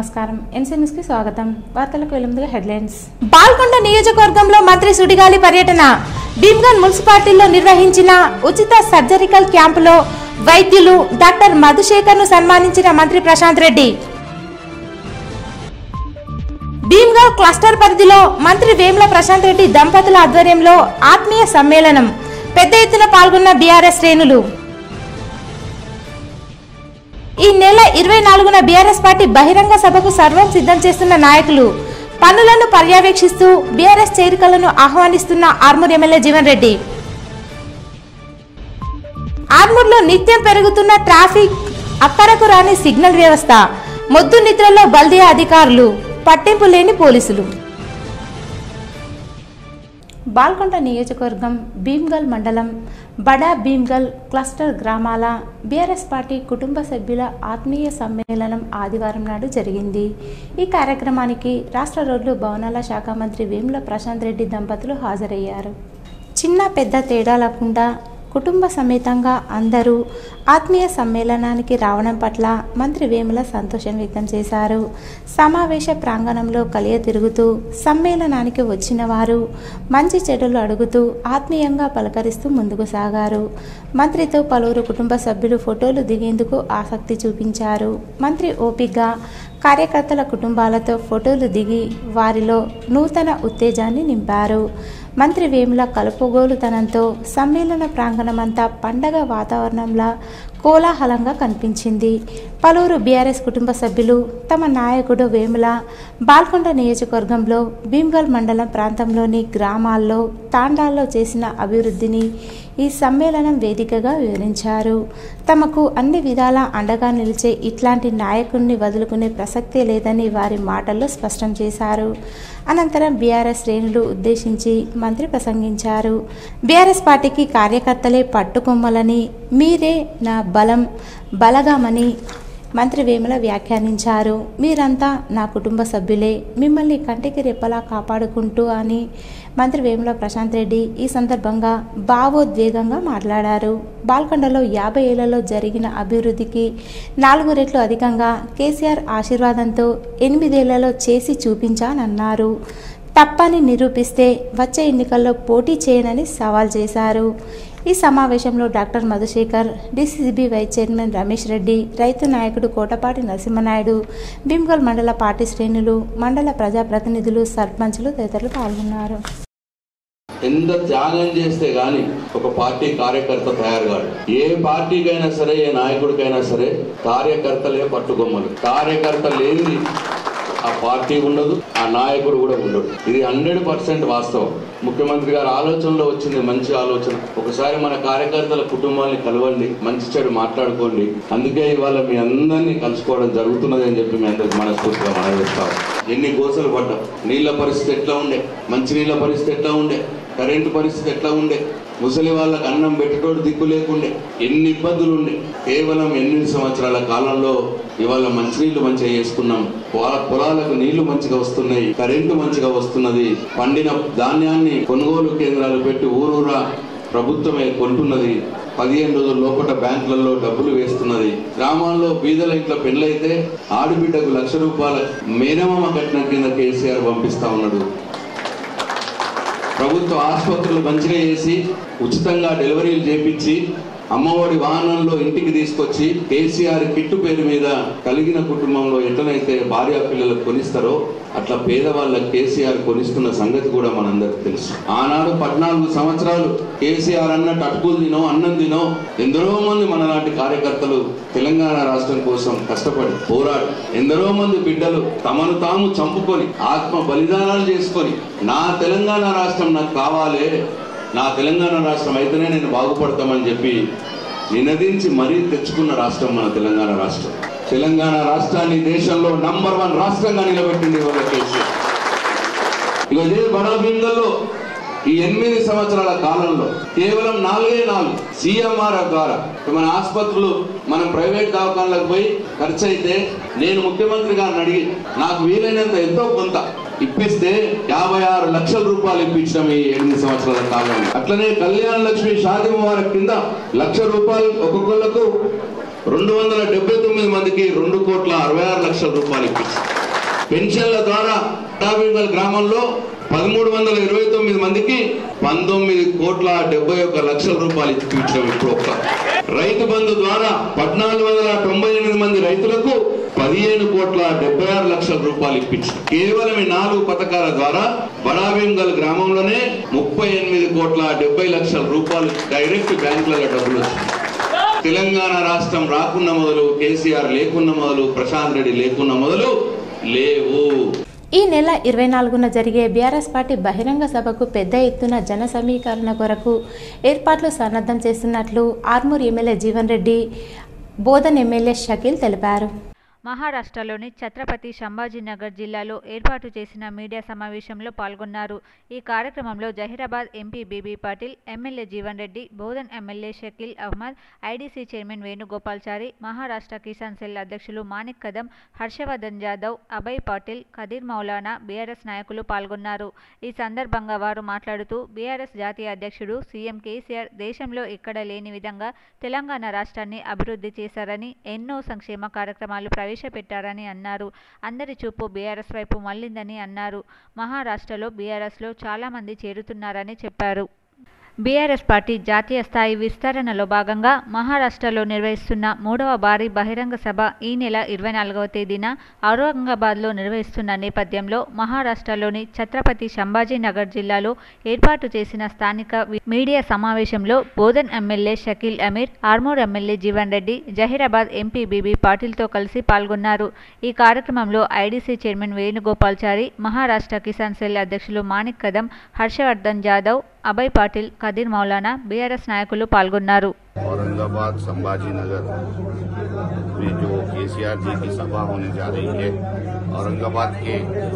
నమస్కారం ఎన్సీఎన్ఎస్ కి స్వాగతం వార్తలకు వెలుముగా హెడ్లైన్స్ బాల్కొండ నియోజకవర్గంలో మంత్రి సుడిగాలి పర్యటన భీమ్గన్ మున్సిపాలిటీలో నిర్వహించిన ఉచిత సర్జరికల్ క్యాంపులో వైద్యులు డాక్టర్ మధుశేఖర్ ను సన్మానించిన మంత్రి ప్రశాంత్ రెడ్డి భీమ్గల్ క్లస్టర్ పరిధిలో మంత్రి వేముల ప్రశాంత్ రెడ్డి దంపతుల ఆధ్వర్యంలో ఆత్మీయ సమ్మేళనం పెద్ద ఎత్తున పాల్గొన్న బీఆర్ఎస్ శ్రేణులు ఈ నెల ఇరవై నాలుగున బీఆర్ఎస్ పార్టీ బహిరంగ సభకు సర్వం సిద్ధం చేస్తున్న నాయకులు పనులను పర్యవేక్షిస్తూ బీఆర్ఎస్ చేరికలను ఆహ్వానిస్తున్న ఆర్మూర్ ఎమ్మెల్యే జీవన్ రెడ్డి ఆర్మూర్లో నిత్యం పెరుగుతున్న ట్రాఫిక్ అక్కరకు రాని సిగ్నల్ వ్యవస్థ మొద్దు నిద్రలో బల్దియా అధికారులు పట్టింపు లేని పోలీసులు బాల్కొండ నియోజకవర్గం భీమ్గల్ మండలం బడా భీమ్గల్ క్లస్టర్ గ్రామాల బీఆర్ఎస్ పార్టీ కుటుంబ సభ్యుల ఆత్మీయ సమ్మేళనం ఆదివారం నాడు జరిగింది ఈ కార్యక్రమానికి రాష్ట్ర రోడ్లు భవనాల శాఖ మంత్రి వేముల ప్రశాంత్ రెడ్డి దంపతులు హాజరయ్యారు చిన్న పెద్ద తేడా లేకుండా కుటుంబ సమేతంగా అందరూ ఆత్మీయ సమ్మేళనానికి రావడం పట్ల మంత్రి వేముల సంతోషం వ్యక్తం చేశారు సమావేశ ప్రాంగణంలో కలియ తిరుగుతూ సమ్మేళనానికి వచ్చిన వారు మంచి చెడులు అడుగుతూ ఆత్మీయంగా పలకరిస్తూ ముందుకు సాగారు మంత్రితో పలువురు కుటుంబ సభ్యులు ఫోటోలు దిగేందుకు ఆసక్తి చూపించారు మంత్రి ఓపిగ్గా కార్యకర్తల కుటుంబాలతో ఫోటోలు దిగి వారిలో నూతన ఉత్తేజాన్ని నింపారు మంత్రి వేముల కలుపుగోలుతనంతో సమ్మేళన ప్రాంగణమంతా పండగ వాతావరణంలా కోలాహలంగా కనిపించింది పలువురు బీఆర్ఎస్ కుటుంబ సభ్యులు తమ నాయకుడు వేముల బాల్కొండ నియోజకవర్గంలో భీమ్గల్ మండలం ప్రాంతంలోని గ్రామాల్లో తాండాల్లో చేసిన అభివృద్ధిని ఈ సమ్మేళనం వేదికగా వివరించారు తమకు అన్ని విధాల అండగా నిలిచే ఇట్లాంటి నాయకుడిని వదులుకునే ప్రసక్తే లేదని వారి మాటల్లో స్పష్టం చేశారు అనంతరం బీఆర్ఎస్ శ్రేణులు ఉద్దేశించి మంత్రి ప్రసంగించారు బీఆర్ఎస్ పార్టీకి కార్యకర్తలే పట్టుకొమ్మలని మీరే నా బలం బలగమని మంత్రి వేముల వ్యాఖ్యానించారు మీరంతా నా కుటుంబ సభ్యులే మిమ్మల్ని కంటికి రెప్పలా కాపాడుకుంటూ అని మంత్రి వేముల ప్రశాంత్ రెడ్డి ఈ సందర్భంగా భావోద్వేగంగా మాట్లాడారు బాల్కొండలో యాభై ఏళ్లలో జరిగిన అభివృద్ధికి నాలుగు రెట్లు అధికంగా కేసీఆర్ ఆశీర్వాదంతో ఎనిమిదేళ్లలో చేసి చూపించానన్నారు తప్పని నిరూపిస్తే వచ్చే ఎన్నికల్లో పోటీ చేయనని సవాల్ చేశారు ఈ సమావేశంలో doctor Madhusekhar DCCB vice chairman Ramesh Reddy రైతు నాయకుడు కోటపాటి నరసింహనాయుడు భీమ్గల్ మండల పార్టీ శ్రేణులు మండల ప్రజాప్రతినిధులు సర్పంచులు తదితరులు పాల్గొన్నారు ఎంత త్యాగం చేస్తే గాని ఒక పార్టీ కార్యకర్త తయారు కాడు ఏ పార్టీకైనా సరే ఏ నాయకుడికైనా సరే కార్యకర్తలే పట్టుకొమ్మలు కార్యకర్త లేనిది ఆ పార్టీ ఉండదు ఆ నాయకుడు కూడా ఉండడు ఇది హండ్రెడ్ పర్సెంట్ వాస్తవం ముఖ్యమంత్రి గారి ఆలోచనలో వచ్చింది మంచి ఆలోచన ఒకసారి మన కార్యకర్తల కుటుంబాన్ని కలవండి మంచి చెడు మాట్లాడుకోండి అందుకే ఇవాళ మీ అందరినీ కలుసుకోవడం జరుగుతున్నది అని చెప్పి మీ అందరికి మనస్ఫూర్తిగా మనం చేస్తాం ఎన్ని గోసలు పడ్డాం నీళ్ళ పరిస్థితి ఎట్లా ఉండే మంచి నీళ్ళ పరిస్థితి ఎట్లా ఉండే కరెంటు పరిస్థితి ఎట్లా ఉండే ముసలి వాళ్ళకి అన్నం పెట్టేటోడు దిక్కు లేకుండే ఎన్ని ఇబ్బందులు ఉండే కేవలం ఎనిమిది సంవత్సరాల కాలంలో ఇవాళ మంచినీళ్లు మంచిగా చేసుకున్నాం పొల- పొలాలకు నీళ్లు మంచిగా వస్తున్నాయి కరెంటు మంచిగా వస్తున్నది పండిన ధాన్యాన్ని కొనుగోలు కేంద్రాలు పెట్టి ఊరూరా ప్రభుత్వమే కొంటున్నది పదిహేను రోజుల లోపల బ్యాంకులలో డబ్బులు వేస్తున్నది గ్రామాల్లో బీదల ఇంట్లో పెళ్ళైతే ఆడబిడ్డకు లక్ష రూపాయల మేనమామ కట్నం కింద కేసీఆర్ పంపిస్తా ఉన్నాడు ప్రభుత్వ ఆసుపత్రులు మంచిగా చేసి ఉచితంగా డెలివరీలు చేపించి అమ్మఒడి వాహనంలో ఇంటికి తీసుకొచ్చి కేసీఆర్ కిట్టు పేరు మీద కలిగిన కుటుంబంలో ఎట్లనైతే భార్య పిల్లలకు కొనిస్తారో అట్లా పేదవాళ్ళకి కేసీఆర్ కొనిస్తున్న సంగతి కూడా మనందరికి తెలుసు ఆనాడు పద్నాలుగు సంవత్సరాలు కేసీఆర్ అన్నట్టు అటుకులు తినో అన్నం తినో ఎందరో మంది మనలాంటి కార్యకర్తలు తెలంగాణ రాష్ట్రం కోసం కష్టపడి పోరాడు ఎందరో మంది బిడ్డలు తమను తాము చంపుకొని ఆత్మ బలిదానాలు చేసుకొని నా తెలంగాణ రాష్ట్రం నాకు కావాలే నా తెలంగాణ రాష్ట్రం అయితేనే నేను బాగుపడతామని చెప్పి నినదించి మరీ తెచ్చుకున్న రాష్ట్రం మన తెలంగాణ రాష్ట్రం తెలంగాణ రాష్ట్రాన్ని దేశంలో నంబర్ వన్ రాష్ట్రంగా నిలబెట్టింది ఇవాళ కేసీఆర్ ఇక ఇదే బడా భీమ్లలో ఈ ఎనిమిది సంవత్సరాల కాలంలో కేవలం నాలుగే నాలుగు సిఎంఆర్ ద్వారా మన ఆసుపత్రులు మనం ప్రైవేట్ దవాఖానలకు పోయి ఖర్చు అయితే నేను ముఖ్యమంత్రి గారిని అడిగి నాకు వీలైనంత ఎంతో కొంత ఇప్పిస్తే యాభై ఆరు లక్షల రూపాయలు ఇప్పించడం ఈ ఎనిమిది సంవత్సరాల కాలంలో అట్లనే కళ్యాణ లక్ష్మి షాది ముబారక్ కింద లక్ష రూపాయలు ఒక్కొక్కళ్లకు రెండు వందల డెబ్బై తొమ్మిది మందికి రెండు కోట్ల అరవై ఆరు లక్షల రూపాయలు ఇప్పించాం పెన్షన్ల ద్వారా పటాబింగల్ గ్రామంలో పదమూడు వందల ఇరవై తొమ్మిది మందికి పంతొమ్మిది కోట్ల డెబ్బై ఒక్క లక్షల రూపాయలు ఇప్పించాం ఇప్పుడు ఒక్క రైతు బంధు ద్వారా పద్నాలుగు వందల తొంభై ఎనిమిది మంది రైతులకు పదిహేను కోట్ల డెబ్బై ఆరు లక్షల రూపాయలు ఇప్పించాం కేవలం ఈ నాలుగు పథకాల ద్వారా బడాబింగల్ గ్రామంలోనే ముప్పై ఎనిమిది కోట్ల డెబ్బై లక్షల రూపాయలు డైరెక్ట్ బ్యాంకులలో డబ్బులు వచ్చింది తెలంగాణ రాష్ట్రం రాకున్న మొదలు కేసీఆర్ లేకున్న మొదలు ప్రశాంత్ రెడ్డి లేకున్న మొదలు లేవు ఈ నెల ఇరవై నాలుగున జరిగే బీఆర్ఎస్ పార్టీ బహిరంగ సభకు పెద్ద ఎత్తున జన సమీకరణ కొరకు ఏర్పాట్లు సన్నద్ధం చేస్తున్నట్లు ఆర్మూర్ ఎమ్మెల్యే జీవన్ రెడ్డి బోధన్ ఎమ్మెల్యే షకీల్ తెలిపారు మహారాష్ట్రలోని ఛత్రపతి సంభాజీనగర్ జిల్లాలో ఏర్పాటు చేసిన మీడియా సమావేశంలో పాల్గొన్నారు ఈ కార్యక్రమంలో Zaheerabad MP BB Patil MLA Jeevan Reddy Bodhan MLA Shakeel Ahmed IDC chairman Venugopalchari Maharashtra Kisan cell అధ్యక్షులు మాణిక్ కదం హర్షవర్ధన్ జాదవ్ అభయ్ పాటిల్ ఖదీర్ మౌలానా బీఆర్ఎస్ నాయకులు పాల్గొన్నారు ఈ సందర్భంగా వారు మాట్లాడుతూ బీఆర్ఎస్ జాతీయ అధ్యక్షుడు సీఎం కేసీఆర్ దేశంలో ఎక్కడ లేని విధంగా తెలంగాణ రాష్ట్రాన్ని అభివృద్ధి చేశారని ఎన్నో సంక్షేమ కార్యక్రమాలు ప్రవేశపెట్టారని అన్నారు అందరి చూపు బీఆర్ఎస్ వైపు మళ్లిందని అన్నారు మహారాష్ట్రలో బీఆర్ఎస్లో చాలామంది చేరుతున్నారని చెప్పారు బీఆర్ఎస్ పార్టీ జాతీయ స్థాయి విస్తరణలో భాగంగా మహారాష్ట్రలో నిర్వహిస్తున్న మూడవ భారీ బహిరంగ సభ ఈ నెల ఇరవై నాలుగవ తేదీన ఔరంగాబాద్లో నిర్వహిస్తున్న నేపథ్యంలో మహారాష్ట్రలోని ఛత్రపతి సంభాజీనగర్ జిల్లాలో ఏర్పాటు చేసిన స్థానిక వి- మీడియా సమావేశంలో Bodhan MLA Shakeel Ameer Armoor MLA Jeevan Reddy Zaheerabad MP BB పాటిల్తో కలిసి పాల్గొన్నారు ఈ కార్యక్రమంలో IDC chairman Venugopalchari Maharashtra Kisan cell అధ్యక్షులు మాణిక్ కదం హర్షవర్ధన్ జాదవ్ అభయ్ పాటిల్ కదీర్ మౌలానా బీఆర్ఎస్ నాయకులు పాల్గొన్నారు औरंगाबाद संभाजी नगर में जो केसीआर जी की सभा होने जा रही है औरंगाबाद के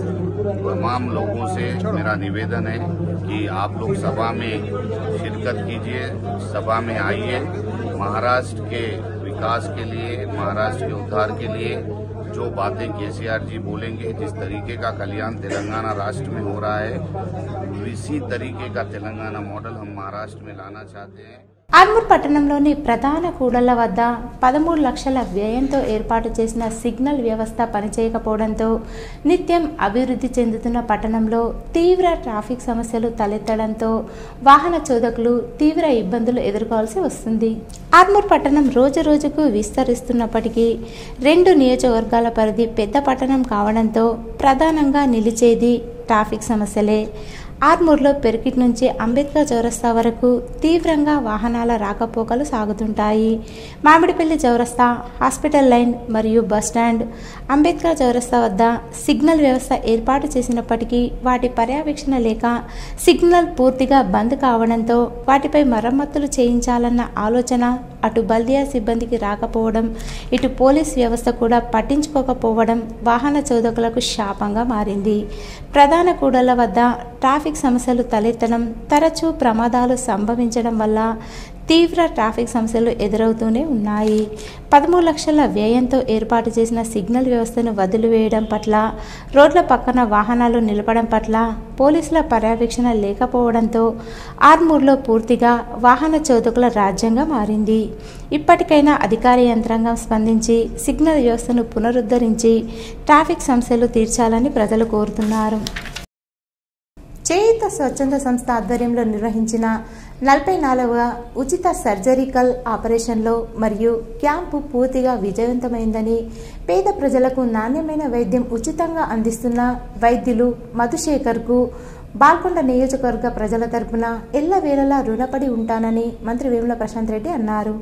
तमाम लोगों से मेरा निवेदन है कि आप लोग सभा में शिरकत कीजिए सभा में आइए महाराष्ट्र के विकास के लिए महाराष्ट्र के उद्धार के लिए जो बातें केसीआर जी बोलेंगे जिस तरीके का कल्याण तेलंगाना राष्ट्र में हो रहा है इसी तरीके का तेलंगाना मॉडल हम महाराष्ट्र में लाना चाहते हैं ఆర్మూర్ పట్టణంలోని ప్రధాన కూడళ్ల వద్ద పదమూడు లక్షల వ్యయంతో ఏర్పాటు చేసిన సిగ్నల్ వ్యవస్థ పనిచేయకపోవడంతో నిత్యం అభివృద్ధి చెందుతున్న పట్టణంలో తీవ్ర ట్రాఫిక్ సమస్యలు తలెత్తడంతో వాహన చోదకులు తీవ్ర ఇబ్బందులు ఎదుర్కోవాల్సి వస్తుంది ఆర్మూర్ పట్టణం రోజు రోజుకు విస్తరిస్తున్నప్పటికీ రెండు నియోజకవర్గాల పరిధి పెద్ద పట్టణం కావడంతో ప్రధానంగా నిలిచేది ట్రాఫిక్ సమస్యలే ఆర్మూర్లో పెరికిట్ నుంచి అంబేద్కర్ చౌరస్తా వరకు తీవ్రంగా వాహనాల రాకపోకలు సాగుతుంటాయి మామిడిపల్లి చౌరస్తా హాస్పిటల్ లైన్ మరియు బస్టాండ్ అంబేద్కర్ చౌరస్తా వద్ద సిగ్నల్ వ్యవస్థ ఏర్పాటు చేసినప్పటికీ వాటి పర్యవేక్షణ లేక సిగ్నల్ పూర్తిగా బంద్ కావడంతో వాటిపై మరమ్మతులు చేయించాలన్న ఆలోచన అటు బల్దియా సిబ్బందికి రాకపోవడం ఇటు పోలీస్ వ్యవస్థ కూడా పట్టించుకోకపోవడం వాహన చోదకులకు శాపంగా మారింది ప్రధాన కూడళ్ల వద్ద ట్రాఫిక్ సమస్యలు తలెత్తడం తరచూ ప్రమాదాలు సంభవించడం వల్ల తీవ్ర ట్రాఫిక్ సమస్యలు ఎదురవుతూనే ఉన్నాయి పదమూడు లక్షల వ్యయంతో ఏర్పాటు చేసిన సిగ్నల్ వ్యవస్థను వదిలివేయడం పట్ల రోడ్ల పక్కన వాహనాలు నిలపడం పట్ల పోలీసుల పర్యవేక్షణ లేకపోవడంతో ఆర్మూర్లో పూర్తిగా వాహన చోదకుల రాజ్యంగా మారింది ఇప్పటికైనా అధికార యంత్రాంగం స్పందించి సిగ్నల్ వ్యవస్థను పునరుద్ధరించి ట్రాఫిక్ సమస్యలు తీర్చాలని ప్రజలు కోరుతున్నారు చేయుత స్వచ్ఛంద సంస్థ ఆధ్వర్యంలో నిర్వహించిన నలభై నాలుగవ ఉచిత సర్జరికల్ ఆపరేషన్లో మరియు క్యాంపు పూర్తిగా విజయవంతమైందని పేద ప్రజలకు నాణ్యమైన వైద్యం ఉచితంగా అందిస్తున్న వైద్యులు మధుశేఖర్కు బాల్కొండ నియోజకవర్గ ప్రజల తరపున ఎల్లవేళలా రుణపడి ఉంటానని మంత్రి వేముల ప్రశాంత్ రెడ్డి అన్నారు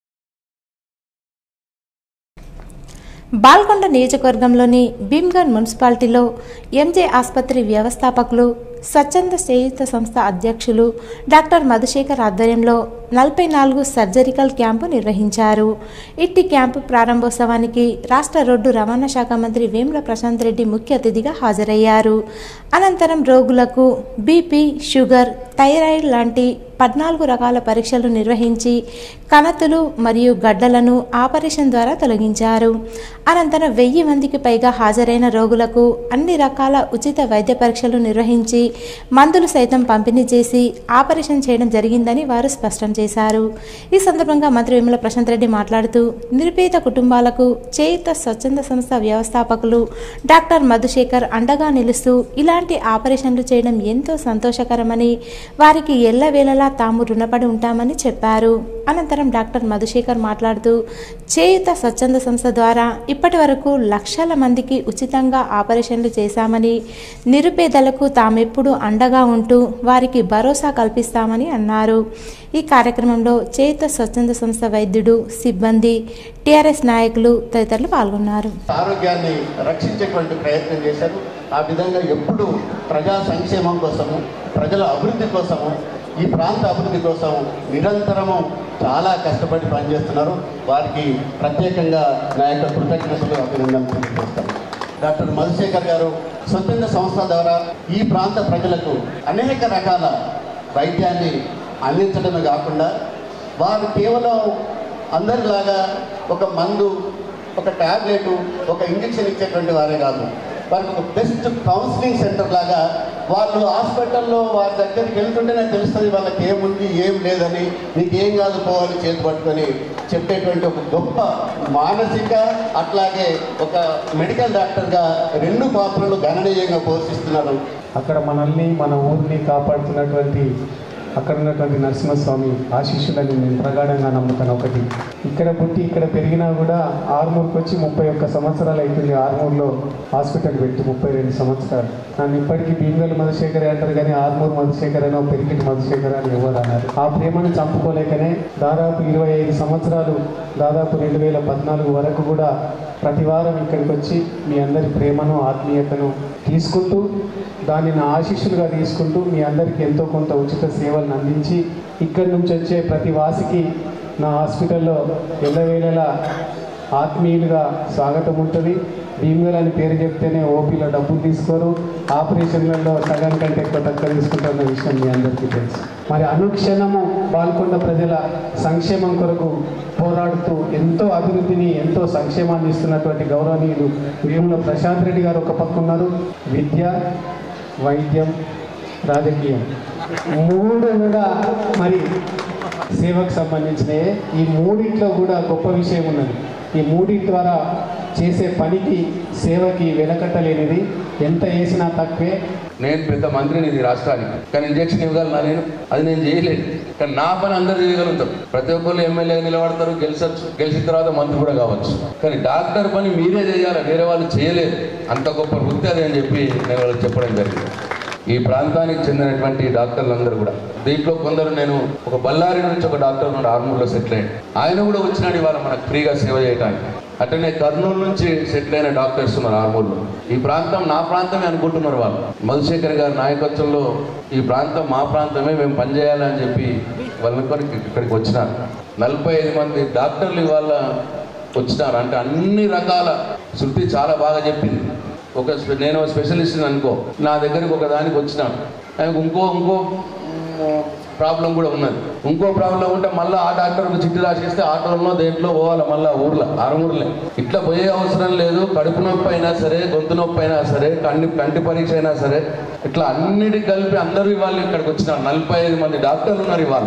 బాల్కొండ నియోజకవర్గంలోని భీమ్గఢ్ మున్సిపాలిటీలో ఎంజే ఆసుపత్రి వ్యవస్థాపకులు స్వచ్ఛంద చేయుత సంస్థ అధ్యక్షులు డాక్టర్ మధుశేఖర్ ఆధ్వర్యంలో నలభై నాలుగు సర్జరికల్ క్యాంపు నిర్వహించారు ఇట్టి క్యాంపు ప్రారంభోత్సవానికి రాష్ట్ర రోడ్డు రవాణా శాఖ మంత్రి వేముల ప్రశాంత్ రెడ్డి ముఖ్య అతిథిగా హాజరయ్యారు అనంతరం రోగులకు బీపీ షుగర్ థైరాయిడ్ లాంటి పద్నాలుగు రకాల పరీక్షలు నిర్వహించి కణతులు మరియు గడ్డలను ఆపరేషన్ ద్వారా తొలగించారు అనంతరం వెయ్యి మందికి పైగా హాజరైన రోగులకు అన్ని రకాల ఉచిత వైద్య పరీక్షలు నిర్వహించి మందులు సైతం పంపిణీ చేసి ఆపరేషన్ చేయడం జరిగిందని వారు స్పష్టం చేశారు ఈ సందర్భంగా మంత్రి వేముల ప్రశాంత్ రెడ్డి మాట్లాడుతూ నిరుపేద కుటుంబాలకు చేయుత స్వచ్ఛంద సంస్థ వ్యవస్థాపకులు డాక్టర్ మధుశేఖర్ అండగా నిలుస్తూ ఇలాంటి ఆపరేషన్లు చేయడం ఎంతో సంతోషకరమని వారికి ఎల్లవేళలా తాము రుణపడి ఉంటామని చెప్పారు అనంతరం డాక్టర్ మధుశేఖర్ మాట్లాడుతూ చేయుత స్వచ్ఛంద సంస్థ ద్వారా ఇప్పటి వరకు లక్షల మందికి ఉచితంగా ఆపరేషన్లు చేశామని నిరుపేదలకు తామెప్పుడు అండగా ఉంటూ వారికి భరోసా కల్పిస్తామని అన్నారు ఈ కార్యక్రమంలో చేయుత స్వచ్ఛంద సంస్థ వైద్యుడు సిబ్బంది టీఆర్ఎస్ నాయకులు తదితరులు పాల్గొన్నారు ఆరోగ్యాన్ని రక్షించేటువంటి ప్రయత్నం చేశారు ఆ విధంగా ఎప్పుడు ప్రజా సంక్షేమం కోసము ప్రజల అభివృద్ధి కోసము ఈ ప్రాంత అభివృద్ధి కోసం నిరంతరము చాలా కష్టపడి పనిచేస్తున్నారు వారికి ప్రత్యేకంగా నా యొక్క కృతజ్ఞతలు అభినందనలు తెలియజేస్తాను డాక్టర్ మధుశేఖర్ గారు స్వచ్ఛంద సంస్థ ద్వారా ఈ ప్రాంత ప్రజలకు అనేక రకాల వైద్యాన్ని అందించడమే కాకుండా వారు కేవలం అందరిలాగా ఒక మందు ఒక ట్యాబ్లెట్ ఒక ఇంజెక్షన్ ఇచ్చేటువంటి వారే కాదు వారికి ఒక బెస్ట్ కౌన్సిలింగ్ సెంటర్ లాగా వాళ్ళు హాస్పిటల్లో వారి దగ్గరికి వెళ్తుంటేనే తెలుస్తుంది వాళ్ళకి ఏముంది ఏం లేదని నీకు ఏం కాదు పోవాలి చేతి పట్టుకొని చెప్పేటువంటి ఒక గొప్ప మానసిక అట్లాగే ఒక మెడికల్ డాక్టర్గా రెండు పాత్రలు గణనీయంగా పోషిస్తున్నారు అక్కడ మనల్ని మన ఊరిని కాపాడుతున్నటువంటి అక్కడ ఉన్నటువంటి నరసింహస్వామి ఆశీస్సులని నేను ప్రగాఢంగా నమ్ముతాను ఒకటి ఇక్కడ పుట్టి ఇక్కడ పెరిగినా కూడా ఆర్మూర్కి వచ్చి ముప్పై ఒక్క సంవత్సరాలు అవుతుంది ఆర్మూర్లో హాస్పిటల్ పెట్టి ముప్పై రెండు సంవత్సరాలు నన్ను ఇప్పటికీ భీమగల్ మధుశేఖర్ అంటారు కానీ ఆర్మూర్ మధుశేఖర్ అనో పెరిగిటి మధుశేఖర్ అని ఎవరు అన్నారు ఆ ప్రేమను చంపుకోలేకనే దాదాపు ఇరవై ఐదు సంవత్సరాలు దాదాపు రెండు వేల పద్నాలుగు వరకు కూడా ప్రతి వారం ఇక్కడికి వచ్చి మీ అందరి ప్రేమను ఆత్మీయతను తీసుకుంటూ దాన్ని నా ఆశీస్సులుగా తీసుకుంటూ మీ అందరికీ ఎంతో కొంత ఉచిత సేవలను అందించి ఇక్కడి నుంచి వచ్చే ప్రతి వాసికి నా హాస్పిటల్లో ఎల్లవేళలా ఆత్మీయులుగా స్వాగతం ఉంటుంది భీమగల్ అని పేరు చెప్తేనే ఓపీలో డబ్బులు తీసుకోరు ఆపరేషన్లలో సగం కంటే ఎక్కువ తక్కువ తీసుకుంటున్న విషయం మీ అందరికీ తెలుసు మరి అనుక్షణము పాల్గొండ ప్రజల సంక్షేమం కొరకు పోరాడుతూ ఎంతో అభివృద్ధిని ఎంతో సంక్షేమాన్ని ఇస్తున్నటువంటి గౌరవనీయులు వేముల ప్రశాంత్ రెడ్డి గారు ఒక పక్క ఉన్నారు విద్య వైద్యం రాజకీయం మూడు కూడా మరి సేవకు సంబంధించినవి ఈ మూడిట్లో కూడా గొప్ప విషయం ఉన్నది ఈ మూడింటి ద్వారా చేసే పనికి సేవకి వెలకట్టలేనిది ఎంత వేసినా తక్కువే నేను పెద్ద మంత్రిని ఇది రాష్ట్రానికి కానీ ఇంజక్షన్ ఇవ్వగలనా నేను అది నేను చేయలేదు కానీ నా పని అందరు చేయగలుగుతారు ప్రతి ఒక్కరు ఎమ్మెల్యేగా నిలబడతారు గెలిచచ్చు గెలిచిన తర్వాత మంత్రి కూడా కావచ్చు కానీ డాక్టర్ పని మీరే చేయాలి వేరే వాళ్ళు చేయలేరు అంత గొప్ప వృత్తి అది అని చెప్పి నేను వాళ్ళకి చెప్పడం జరిగింది ఈ ప్రాంతానికి చెందినటువంటి డాక్టర్లు అందరూ కూడా దీంట్లో కొందరు నేను ఒక బళ్ళారి నుంచి ఒక డాక్టర్ నుండి ఆర్మూర్లో సెటిల్ అయ్యాడు ఆయన కూడా వచ్చినాడు ఇవాళ మనకు ఫ్రీగా సేవ చేయడానికి అట్లనే కర్నూలు నుంచి సెటిల్ అయిన డాక్టర్స్ ఉన్నారు ఆర్మూర్లో ఈ ప్రాంతం నా ప్రాంతమే అనుకుంటున్నారు వాళ్ళు మధుశేఖర్ గారి నాయకత్వంలో ఈ ప్రాంతం మా ప్రాంతమే మేము పనిచేయాలని చెప్పి వాళ్ళ కొరకు ఇక్కడికి వచ్చినారు నలభై ఐదు మంది డాక్టర్లు ఇవాళ వచ్చినారు అంటే అన్ని రకాల శృతి చాలా బాగా చెప్పింది ఒక స్పె- నేను స్పెషలిస్ట్ అనుకో నా దగ్గరికి ఒక దానికి వచ్చినాను ఆయనకు ఇంకో ఇంకో ప్రాబ్లం కూడా ఉన్నది ఇంకో ప్రాబ్లం ఉంటే మళ్ళీ ఆ డాక్టర్కి చిట్టి రాసిస్తే ఆటోలో దేంట్లో పోవాలి మళ్ళీ ఊర్లో ఆరుమూరులే ఇట్లా పోయే అవసరం లేదు కడుపు నొప్పి అయినా సరే గొంతు నొప్పి అయినా సరే కంటి కంటి పరీక్ష అయినా సరే ఇట్లా అన్నిటి కలిపి అందరూ ఇవాళ ఇక్కడికి వచ్చినారు నలభై ఐదు మంది డాక్టర్లు ఉన్నారు ఇవాళ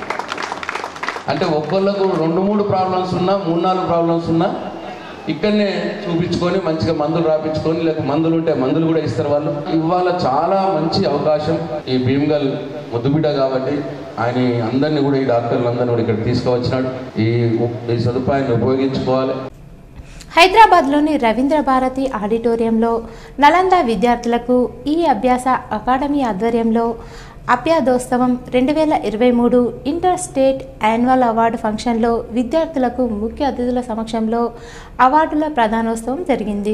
అంటే ఒక్కొక్కళ్ళకు రెండు మూడు ప్రాబ్లమ్స్ ఉన్నా మూడు నాలుగు ప్రాబ్లమ్స్ ఉన్నా ఇక్కడనే చూపించుకొని మంచిగా మందులు రాపించుకొని లేక మందులు ఉంటే మందులు కూడా ఇస్తారు వాళ్ళు ఇవాళ చాలా మంచి అవకాశం ఈ భీమ్గల్ ముద్దుబిడ్డ కాబట్టి ఆయన అందరినీ కూడా ఈ డాక్టర్లు అందరినీ కూడా ఇక్కడ తీసుకువచ్చినాడు ఈ ఈ సదుపాయాన్ని ఉపయోగించుకోవాలి హైదరాబాద్లోని రవీంద్ర భారతి ఆడిటోరియంలో నలంద విద్యార్థులకు ఈ అభ్యాస అకాడమీ ఆధ్వర్యంలో అభ్యాదోత్సవం రెండు వేల ఇరవై మూడు ఇంటర్ స్టేట్ యాన్యువల్ అవార్డు ఫంక్షన్లో విద్యార్థులకు ముఖ్య అతిథుల సమక్షంలో అవార్డుల ప్రధానోత్సవం జరిగింది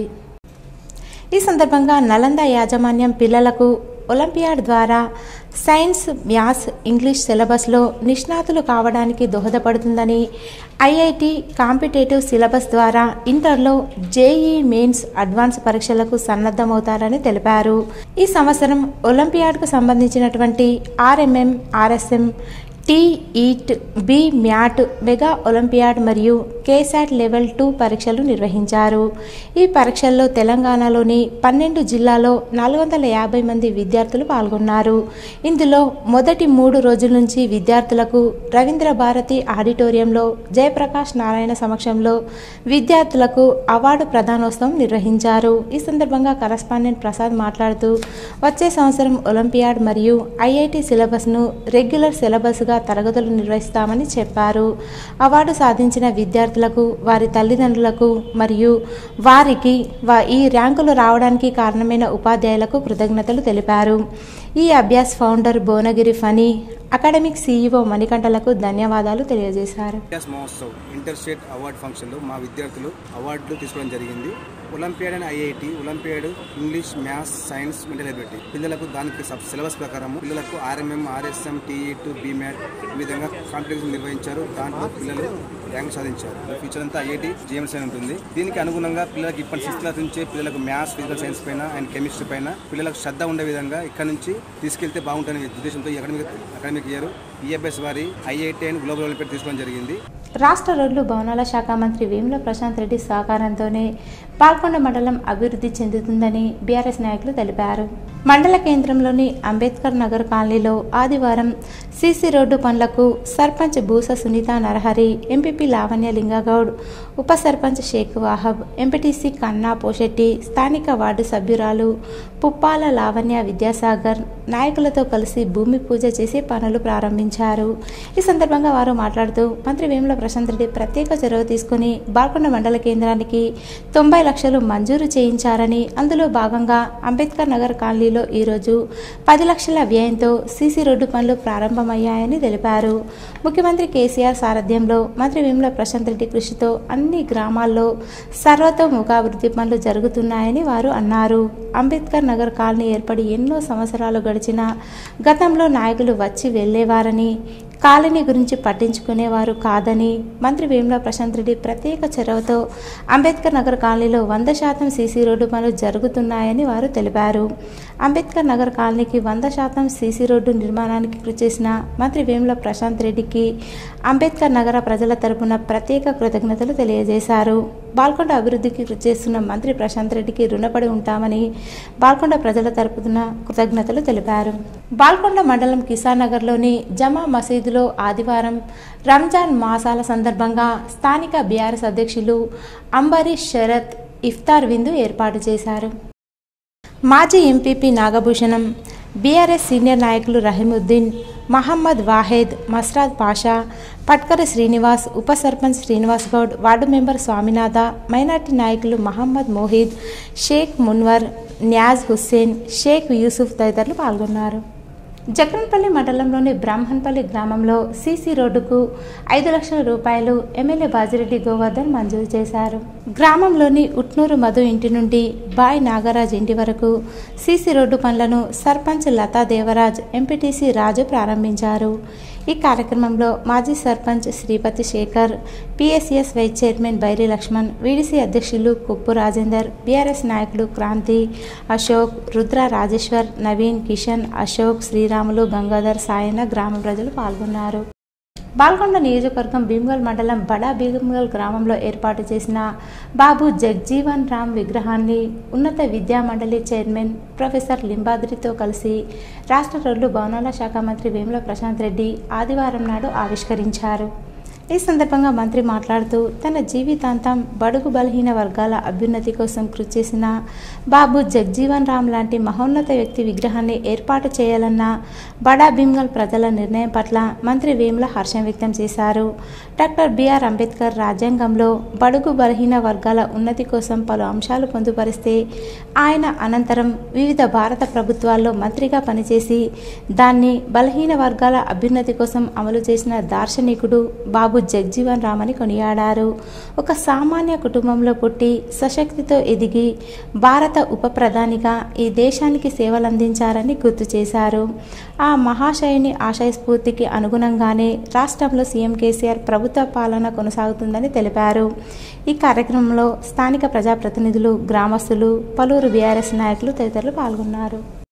ఈ సందర్భంగా నలంద యాజమాన్యం పిల్లలకు ఒలింపియాడ్ ద్వారా సైన్స్ మ్యాథ్స్ ఇంగ్లీష్ సిలబస్లో నిష్ణాతులు కావడానికి దోహదపడుతుందని ఐఐటి కాంపిటేటివ్ సిలబస్ ద్వారా ఇంటర్లో జేఈ మెయిన్స్ అడ్వాన్స్ పరీక్షలకు సన్నద్ధమవుతారని తెలిపారు ఈ సంవత్సరం ఒలింపియాడ్కు సంబంధించినటువంటి ఆర్ఎంఎం ఆర్ఎస్ఎం టీ ఈట్ బి మ్యాట్ మెగా ఒలింపియాడ్ మరియు కేసాట్ లెవెల్ టూ పరీక్షలు నిర్వహించారు ఈ పరీక్షల్లో తెలంగాణలోని పన్నెండు జిల్లాలో నాలుగు వందల యాభై మంది విద్యార్థులు పాల్గొన్నారు ఇందులో మొదటి మూడు రోజుల నుంచి విద్యార్థులకు రవీంద్ర భారతి ఆడిటోరియంలో జయప్రకాష్ నారాయణ సమక్షంలో విద్యార్థులకు అవార్డు ప్రదానోత్సవం నిర్వహించారు ఈ సందర్భంగా కరస్పాండెంట్ ప్రసాద్ మాట్లాడుతూ వచ్చే సంవత్సరం ఒలింపియాడ్ మరియు ఐఐటి సిలబస్ను రెగ్యులర్ సిలబస్గా తరగతులు నిర్వహిస్తామని చెప్పారు అవార్డు సాధించిన విద్యార్థులకు వారి తల్లిదండ్రులకు మరియు వారికి వా ఈ ర్యాంకులు రావడానికి కారణమైన ఉపాధ్యాయులకు కృతజ్ఞతలు తెలిపారు ఈ Abhyas founder Bhuvanagiri Phani academic CEO మణికంఠలకు ధన్యవాదాలు తెలియజేశారు Vidyas Mahotsav inter state award ఫంక్షన్లో మా విద్యార్థులు అవార్డులు తీసుకోవడం జరిగింది olympiad and IIT olympiad English maths science mental ability పిల్లలకు దానికి సబ్ సిలబస్ ప్రకారం పిల్లలకు ఆర్ఎంఎం ఆర్ఎస్ఎం టీఈ బీమ్యాట్ ఈ విధంగా కాంపిటీషన్ నిర్వహించారు దాంట్లో పిల్లలు ర్యాంక్ సాధించారు ఫ్యూచర్ అంతా ఐఐటి జిఎంసీ అని ఉంటుంది దీనికి అనుగుణంగా పిల్లలకు ఇప్పటి సిక్స్త్ క్లాస్ నుంచే పిల్లలకు మ్యాథ్స్ ఫిజికల్ సైన్స్ పైన అండ్ కెమిస్ట్రీ పైన పిల్లలకు శ్రద్ధ ఉండే విధంగా ఇక్కడ నుంచి తీసుకెళ్తే బాగుంటుందనే ఉద్దేశంతో ఈ అకాడమిక్ అకాడమిక్ ఇయర్ ఈఎఫ్ఎస్ వారి ఐఐటి అండ్ గ్లోబల్ ఒలింపియాడ్ తీసుకోవడం జరిగింది రాష్ట్ర రోడ్లు భవనాల శాఖ మంత్రి వేముల ప్రశాంత్ రెడ్డి సహకారంతోనే పాల్కొండ మండలం అభివృద్ధి చెందుతుందని బీఆర్ఎస్ నాయకులు తెలిపారు మండల కేంద్రంలోని అంబేద్కర్ నగర్ కాలనీలో ఆదివారం సీసీ రోడ్డు పనులకు సర్పంచ్ బూస సునీత నరహరి ఎంపీపీ లావణ్య లింగగౌడ్ ఉప సర్పంచ్ షేక్ వాహబ్ ఎంపీటీసీ కన్నా పోషెట్టి స్థానిక వార్డు సభ్యురాలు పుప్పాల లావణ్య విద్యాసాగర్ నాయకులతో కలిసి భూమి పూజ చేసి పనులు ప్రారంభించారు ఈ సందర్భంగా వారు మాట్లాడుతూ మంత్రి వేముల ప్రశాంత్ రెడ్డి ప్రత్యేక చొరవ తీసుకుని బాల్కొండ మండల కేంద్రానికి తొంభై లక్షలు మంజూరు చేయించారని అందులో భాగంగా అంబేద్కర్ నగర్ కాలనీలో ఈరోజు పది లక్షల వ్యయంతో సీసీ రోడ్డు పనులు ప్రారంభమయ్యాయని తెలిపారు ముఖ్యమంత్రి కేసీఆర్ సారథ్యంలో మంత్రి వేముల ప్రశాంత్ రెడ్డి కృషితో అన్ని గ్రామాల్లో సర్వతోముఖాభివృద్ధి పనులు జరుగుతున్నాయని వారు అన్నారు అంబేద్కర్ నగర్ కాలనీ ఏర్పడి ఎన్నో సంవత్సరాలు గడిచిన గతంలో నాయకులు వచ్చి వెళ్లేవారని కాలనీ గురించి పట్టించుకునేవారు కాదని మంత్రి వేముల ప్రశాంత్ రెడ్డి ప్రత్యేక చొరవతో అంబేద్కర్ నగర్ కాలనీలో వంద శాతం సీసీ రోడ్డు పనులు జరుగుతున్నాయని వారు తెలిపారు అంబేద్కర్ నగర్ కాలనీకి వంద శాతం సీసీ రోడ్డు నిర్మాణానికి కృషి చేసిన మంత్రి వేముల ప్రశాంత్ రెడ్డికి అంబేద్కర్ నగర ప్రజల తరపున ప్రత్యేక కృతజ్ఞతలు తెలియజేశారు బాల్కొండ అభివృద్ధికి కృషి చేస్తున్న మంత్రి ప్రశాంత్ రెడ్డికి రుణపడి ఉంటామని బాల్కొండ ప్రజల తరపున కృతజ్ఞతలు తెలిపారు బాల్కొండ మండలం కిసాన్ నగర్లోని జమా మసీదులో ఆదివారం రంజాన్ మాసాల సందర్భంగా స్థానిక బీఆర్ఎస్ అధ్యక్షులు అంబరీష్ శరత్ ఇఫ్తార్ విందు ఏర్పాటు చేశారు మాజీ ఎంపీపీ నాగభూషణం బీఆర్ఎస్ సీనియర్ నాయకులు రహీముద్దీన్ మహమ్మద్ వాహేద్ మస్రాద్ పాషా పట్కర శ్రీనివాస్ ఉప sarpanch Srinivas Goud ward member Swaminatha minority నాయకులు మహమ్మద్ మోహిద్ షేక్ మున్వర్ న్యాజ్ హుస్సేన్ షేక్ యూసుఫ్ తదితరులు పాల్గొన్నారు జగన్పల్లి మండలంలోని బ్రాహ్మణపల్లి గ్రామంలో సీసీ రోడ్డుకు ఐదు లక్షల రూపాయలు ఎమ్మెల్యే బాజిరెడ్డి గోవర్ధన్ మంజూరు చేశారు గ్రామంలోని ఉట్నూరు మధు ఇంటి నుండి బాయ్ నాగరాజ్ ఇంటి వరకు సీసీ రోడ్డు పనులను సర్పంచ్ లతా దేవరాజ్ ఎంపీటీసీ రాజు ప్రారంభించారు ఈ కార్యక్రమంలో మాజీ sarpanch Sripathi Sekhar PSS vice chairman Bairi Laxman VDC అధ్యక్షులు కుప్పు రాజేందర్ బీఆర్ఎస్ నాయకులు క్రాంతి అశోక్ రుద్ర రాజేశ్వర్ నవీన్ కిషన్ అశోక్ శ్రీరాములు గంగాధర్ సాయన గ్రామ ప్రజలు పాల్గొన్నారు బాల్కొండ నియోజకవర్గం భీమ్గల్ మండలం బడా భీమ్గల్ గ్రామంలో ఏర్పాటు చేసిన బాబు జగ్జీవన్ రామ్ విగ్రహాన్ని ఉన్నత విద్యా మండలి చైర్మన్ ప్రొఫెసర్ లింబాద్రితో కలిసి రాష్ట్ర రోడ్లు భవనాల శాఖ మంత్రి వేముల ప్రశాంత్ రెడ్డి ఆదివారం నాడు ఆవిష్కరించారు ఈ సందర్భంగా మంత్రి మాట్లాడుతూ తన జీవితాంతం బడుగు బలహీన వర్గాల అభ్యున్నతి కోసం కృషి చేసిన బాబు జగ్జీవన్ రామ్ లాంటి మహోన్నత వ్యక్తి విగ్రహాన్ని ఏర్పాటు చేయాలన్న బడా భీమ్గల్ ప్రజల నిర్ణయం పట్ల మంత్రి వేముల హర్షం వ్యక్తం చేశారు డాక్టర్ బిఆర్ అంబేద్కర్ రాజ్యాంగంలో బడుగు బలహీన వర్గాల ఉన్నతి కోసం పలు అంశాలు పొందుపరిస్తే ఆయన అనంతరం వివిధ భారత ప్రభుత్వాల్లో మంత్రిగా పనిచేసి దాన్ని బలహీన వర్గాల అభ్యున్నతి కోసం అమలు చేసిన దార్శనికుడు బాబు జగ్జీవన్ రామని కొనియాడారు ఒక సామాన్య కుటుంబంలో పుట్టి సశక్తితో ఎదిగి భారత ఉప ప్రధానిగా ఈ దేశానికి సేవలందించారని గుర్తు చేశారు ఆ మహాశయుని ఆశయ స్ఫూర్తికి అనుగుణంగానే రాష్ట్రంలో సీఎం కేసీఆర్ ప్రభుత్వ పాలన కొనసాగుతుందని తెలిపారు ఈ కార్యక్రమంలో స్థానిక ప్రజాప్రతినిధులు గ్రామస్తులు పలువురు బీఆర్ఎస్ నాయకులు తదితరులు పాల్గొన్నారు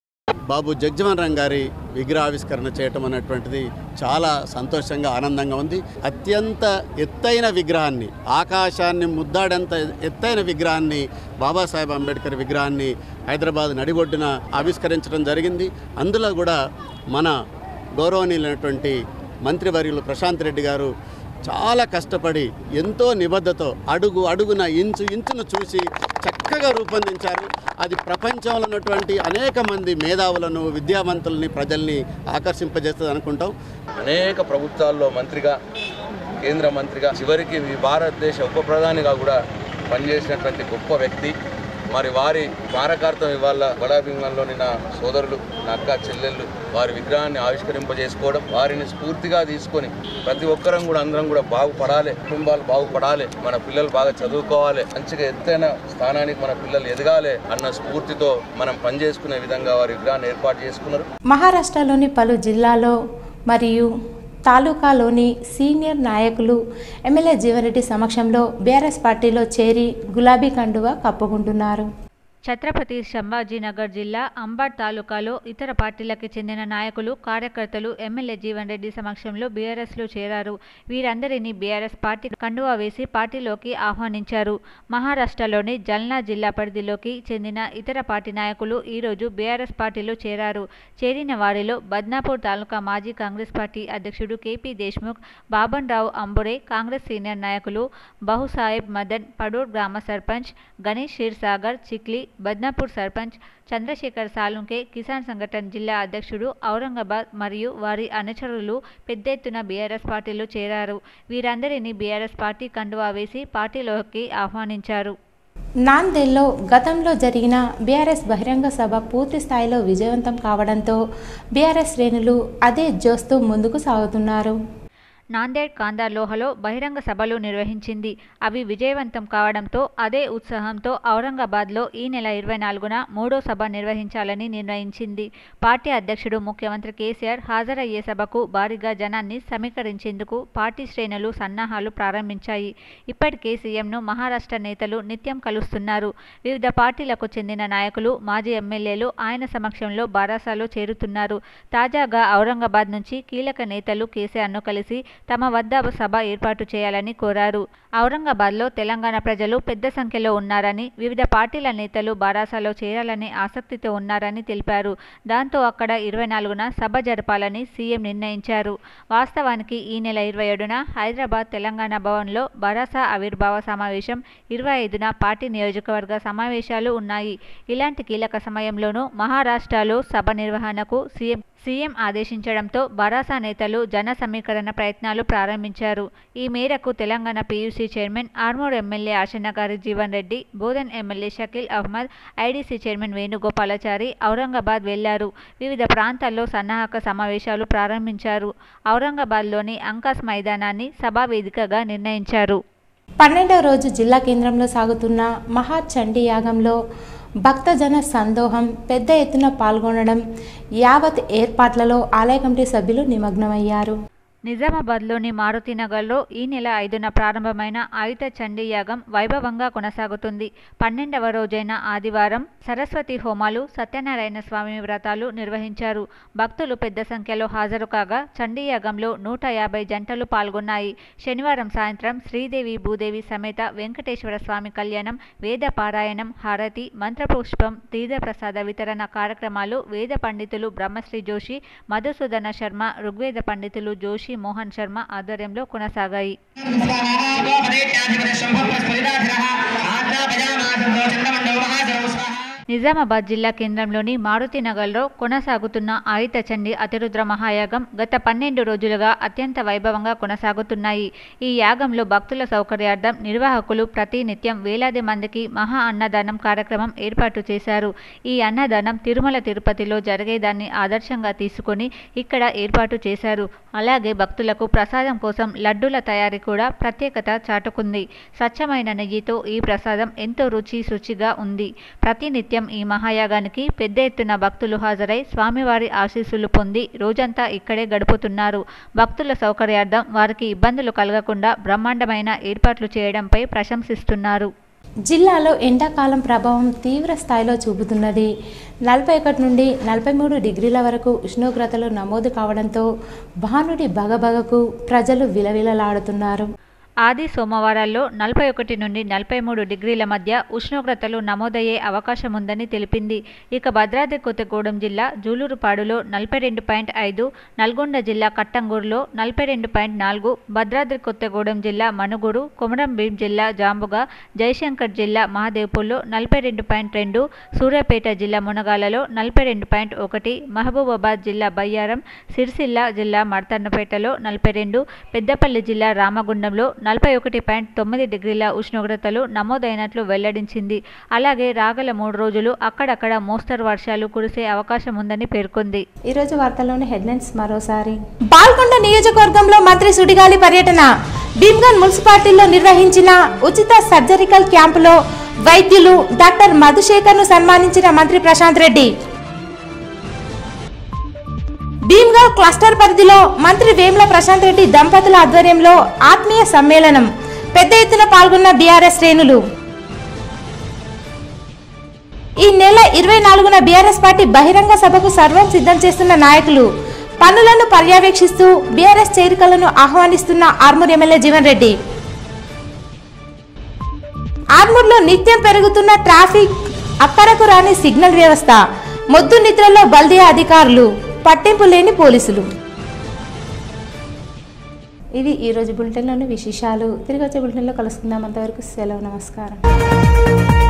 బాబు జగ్జీవన్ రామ్ గారి విగ్రహావిష్కరణ చేయటం అనేటువంటిది చాలా సంతోషంగా ఆనందంగా ఉంది అత్యంత ఎత్తైన విగ్రహాన్ని ఆకాశాన్ని ముద్దాడంత ఎత్తైన విగ్రహాన్ని బాబాసాహెబ్ అంబేద్కర్ విగ్రహాన్ని హైదరాబాద్ నడిబొడ్డున ఆవిష్కరించడం జరిగింది అందులో కూడా మన గౌరవనీయులైనటువంటి మంత్రివర్యులు ప్రశాంత్ రెడ్డి గారు చాలా కష్టపడి ఎంతో నిబద్ధతో అడుగు అడుగున ఇంచు ఇంచును చూసి చక్కగా రూపొందించారు అది ప్రపంచంలో ఉన్నటువంటి అనేక మంది మేధావులను విద్యావంతుల్ని ప్రజల్ని ఆకర్షింపజేస్తుంది అనుకుంటాం అనేక ప్రభుత్వాల్లో మంత్రిగా కేంద్ర మంత్రిగా చివరికి ఈ భారతదేశ ఉప ప్రధానిగా కూడా పనిచేసినటువంటి గొప్ప వ్యక్తి మరి వారి స్మారకార్థం ఇవాళ బడాబింగంలోని నా సోదరులు నా అక్క చెల్లెళ్ళు వారి విగ్రహాన్ని ఆవిష్కరింపజేసుకోవడం వారిని స్ఫూర్తిగా తీసుకొని ప్రతి ఒక్కరం కూడా అందరం కూడా బాగుపడాలి కుటుంబాలు బాగుపడాలి మన పిల్లలు బాగా చదువుకోవాలి మంచిగా ఎత్తైన స్థానానికి మన పిల్లలు ఎదగాలి అన్న స్ఫూర్తితో మనం పనిచేసుకునే విధంగా వారి విగ్రహాన్ని ఏర్పాటు చేసుకున్నారు మహారాష్ట్రలోని పలు జిల్లాలో మరియు తాలూకాలోని సీనియర్ నాయకులు ఎమ్మెల్యే జీవన్రెడ్డి సమక్షంలో బీఆర్ఎస్ పార్టీలో చేరి గులాబీ కండువా కప్పుకుంటున్నారు ఛత్రపతి సంభాజీనగర్ జిల్లా అంబడ్ తాలూకాలో ఇతర పార్టీలకు చెందిన నాయకులు కార్యకర్తలు ఎమ్మెల్యే జీవన్ రెడ్డి సమక్షంలో బీఆర్ఎస్లో చేరారు వీరందరినీ బీఆర్ఎస్ పార్టీ కండువా వేసి పార్టీలోకి ఆహ్వానించారు మహారాష్ట్రలోని జల్నా జిల్లా పరిధిలోకి చెందిన ఇతర పార్టీ నాయకులు ఈరోజు బీఆర్ఎస్ పార్టీలో చేరారు చేరిన వారిలో బద్నాపూర్ తాలూకా మాజీ కాంగ్రెస్ పార్టీ అధ్యక్షుడు KP Deshmukh Baban Rao Ambure Congress senior నాయకులు బహుసాహెబ్ మదన్ పడూర్ గ్రామ సర్పంచ్ గణేష్ క్షీర్సాగర్ చిక్లి బద్నాపూర్ సర్పంచ్ చంద్రశేఖర్ సాలుంకే కిసాన్ సంఘటన జిల్లా అధ్యక్షుడు ఔరంగాబాద్ మరియు వారి అనుచరులు పెద్ద ఎత్తున బీఆర్ఎస్ పార్టీలో చేరారు వీరందరినీ బీఆర్ఎస్ పార్టీ కండువా వేసి పార్టీలోకి ఆహ్వానించారు నాందేడ్లో గతంలో జరిగిన బీఆర్ఎస్ బహిరంగ సభ పూర్తి స్థాయిలో విజయవంతం కావడంతో బీఆర్ఎస్ శ్రేణులు అదే జోస్తో ముందుకు సాగుతున్నారు నాందేడ్ కాందాలోహలో బహిరంగ సభలు నిర్వహించింది అవి విజయవంతం కావడంతో అదే ఉత్సాహంతో ఔరంగాబాద్లో ఈ నెల ఇరవై నాలుగున మూడో సభ నిర్వహించాలని నిర్ణయించింది పార్టీ అధ్యక్షుడు ముఖ్యమంత్రి కేసీఆర్ హాజరయ్యే సభకు భారీగా జనాన్ని సమీకరించేందుకు పార్టీ శ్రేణులు సన్నాహాలు ప్రారంభించాయి ఇప్పటికే సీఎంను మహారాష్ట్ర నేతలు నిత్యం కలుస్తున్నారు వివిధ పార్టీలకు చెందిన నాయకులు మాజీ ఎమ్మెల్యేలు ఆయన సమక్షంలో బారాసాలో చేరుతున్నారు తాజాగా ఔరంగాబాద్ నుంచి కీలక నేతలు కేసీఆర్ను కలిసి తమ వద్ద సభ ఏర్పాటు చేయాలని కోరారు ఔరంగాబాద్లో తెలంగాణ ప్రజలు పెద్ద సంఖ్యలో ఉన్నారని వివిధ పార్టీల నేతలు బారాసాలో చేరాలని ఆసక్తితో ఉన్నారని తెలిపారు దాంతో అక్కడ ఇరవై నాలుగున సభ జరపాలని సీఎం నిర్ణయించారు వాస్తవానికి ఈ నెల ఇరవై ఏడున హైదరాబాద్ తెలంగాణ భవన్లో బరాసా ఆవిర్భావ సమావేశం ఇరవై ఐదున పార్టీ నియోజకవర్గ సమావేశాలు ఉన్నాయి ఇలాంటి కీలక సమయంలోనూ మహారాష్ట్రలో సభ నిర్వహణకు సీఎం సీఎం ఆదేశించడంతో బరాసా నేతలు జన సమీకరణ ప్రయత్నాలు ప్రారంభించారు ఈ మేరకు Telangana PUC chairman Armoor MLA Ashannagari Jeevan Reddy Bodhan MLA Shakeel Ahmed IDC chairman Venugopalachari Aurangabad వెళ్లారు వివిధ ప్రాంతాల్లో సన్నాహక సమావేశాలు ప్రారంభించారు ఔరంగాబాద్లోని అంకాస్ మైదానాన్ని సభా వేదికగా నిర్ణయించారు పన్నెండవ రోజు జిల్లా కేంద్రంలో సాగుతున్న మహా చండీ యాగంలో భక్తజన సందోహం పెద్ద ఎత్తున పాల్గొనడం యావత్ ఏర్పాట్లలో ఆలయ కమిటీ సభ్యులు నిమగ్నమయ్యారు నిజామాబాద్లోని మారుతినగర్లో ఈ నెల ఐదున ప్రారంభమైన ఆయుధ చండీ యాగం వైభవంగా కొనసాగుతుంది పన్నెండవ రోజైన ఆదివారం సరస్వతి హోమాలు సత్యనారాయణ స్వామి వ్రతాలు నిర్వహించారు భక్తులు పెద్ద సంఖ్యలో హాజరు కాగా చండీ యాగంలో నూట యాభై జంటలు పాల్గొన్నాయి శనివారం సాయంత్రం శ్రీదేవి భూదేవి సమేత వెంకటేశ్వర స్వామి కళ్యాణం వేద పారాయణం హారతి మంత్రపుష్పం తీర్థప్రసాద వితరణ కార్యక్రమాలు వేద పండితులు బ్రహ్మశ్రీ జోషి మధుసూదన శర్మ ఋగ్వేద పండితులు జోషి మోహన్ శర్మ ఆధ్వర్యంలో కొనసాగాయి నిజామాబాద్ జిల్లా కేంద్రంలోని మారుతినగర్లో కొనసాగుతున్న ఆయుధ చండి అతిరుద్ర మహాయాగం గత పన్నెండు రోజులుగా అత్యంత వైభవంగా కొనసాగుతున్నాయి ఈ యాగంలో భక్తుల సౌకర్యార్థం నిర్వాహకులు ప్రతి నిత్యం వేలాది మందికి మహా అన్నదానం కార్యక్రమం ఏర్పాటు చేశారు ఈ అన్నదానం తిరుమల తిరుపతిలో జరిగేదాన్ని ఆదర్శంగా తీసుకొని ఇక్కడ ఏర్పాటు చేశారు అలాగే భక్తులకు ప్రసాదం కోసం లడ్డూల తయారీ కూడా ప్రత్యేకత చాటుకుంది స్వచ్ఛమైన నెయ్యితో ఈ ప్రసాదం ఎంతో రుచి శుచిగా ఉంది ప్రతినిత్యం ఈ మహాయాగానికి పెద్ద ఎత్తున భక్తులు హాజరై స్వామివారి ఆశీస్సులు పొంది రోజంతా ఇక్కడే గడుపుతున్నారు భక్తుల సౌకర్యార్థం వారికి ఇబ్బందులు కలగకుండా బ్రహ్మాండమైన ఏర్పాట్లు చేయడంపై ప్రశంసిస్తున్నారు జిల్లాలో ఎండాకాలం ప్రభావం తీవ్ర స్థాయిలో చూపుతున్నది నలభై ఒకటి నుండి నలభై మూడు డిగ్రీల వరకు ఉష్ణోగ్రతలు నమోదు కావడంతో భానుడి బగబగకు ప్రజలు విలవిలలాడుతున్నారు ఆది సోమవారాల్లో నలభై ఒకటి నుండి నలభై మూడు డిగ్రీల మధ్య ఉష్ణోగ్రతలు నమోదయ్యే అవకాశం ఉందని తెలిపింది ఇక భద్రాద్రి కొత్తగూడెం జిల్లా జూలూరుపాడులో నలభై రెండు పాయింట్ ఐదు నల్గొండ జిల్లా కట్టంగూరులో నలభై రెండు పాయింట్ నాలుగు భద్రాద్రి కొత్తగూడెం జిల్లా మనుగురు కొమరం భీం జిల్లా జాంబుగా జయశంకర్ జిల్లా మహాదేవ్పూర్లో నలభై రెండు పాయింట్ రెండు సూర్యాపేట జిల్లా మునగాలలో నలభై రెండు పాయింట్ ఒకటి మహబూబాబాద్ జిల్లా బయ్యారం సిరిసిల్ల జిల్లా మర్తన్నపేటలో నలభై రెండు పెద్దపల్లి జిల్లా రామగుండంలో నలభై ఒకటి పాయింట్ తొమ్మిది డిగ్రీల ఉష్ణోగ్రతలు నమోదైనట్లు వెల్లడించింది అలాగే రాగల మూడు రోజులు అక్కడక్కడ మోస్తరు వర్షాలు కురిసే అవకాశం ఉందని పేర్కొంది ఈరోజు వార్తల్లోని హెడ్లైన్స్ మరోసారి బాల్కొండ నియోజకవర్గంలో మంత్రి సుడిగాలి పర్యటన భీమ్గన్ మున్సిపాలిటీలో నిర్వహించిన ఉచిత సర్జరికల్ క్యాంపులో వైద్యులు డాక్టర్ మధుశేఖర్ ను సన్మానించిన మంత్రి ప్రశాంత్ రెడ్డి భీమ్గల్ క్లస్టర్ పరిధిలో మంత్రి వేముల ప్రశాంత్ రెడ్డి దంపతుల ఆధ్వర్యంలో ఆత్మీయ సమ్మేళనం పెద్ద ఎత్తున పాల్గొన్న బీఆర్ఎస్ శ్రేణులు ఈ నెల ఇరవై నాలుగున బీఆర్ఎస్ పార్టీ బహిరంగ సభకు సర్వం సిద్ధం చేస్తున్న నాయకులు పనులను పర్యవేక్షిస్తూ బీఆర్ఎస్ చేరికలను ఆహ్వానిస్తున్న ఆర్మూర్ ఎమ్మెల్యే జీవన్ రెడ్డి ఆర్మూర్లో నిత్యం పెరుగుతున్న ట్రాఫిక్ అక్కరకు రాని సిగ్నల్ వ్యవస్థ మొద్దు నిద్రలో బల్దియా అధికారులు పట్టింపు లేని పోలీసులు ఇది ఈరోజు బులెటిన్లోని విశేషాలు తిరిగి వచ్చే బులెటిన్లో కలుసుకుందాం అంతవరకు సెలవు నమస్కారం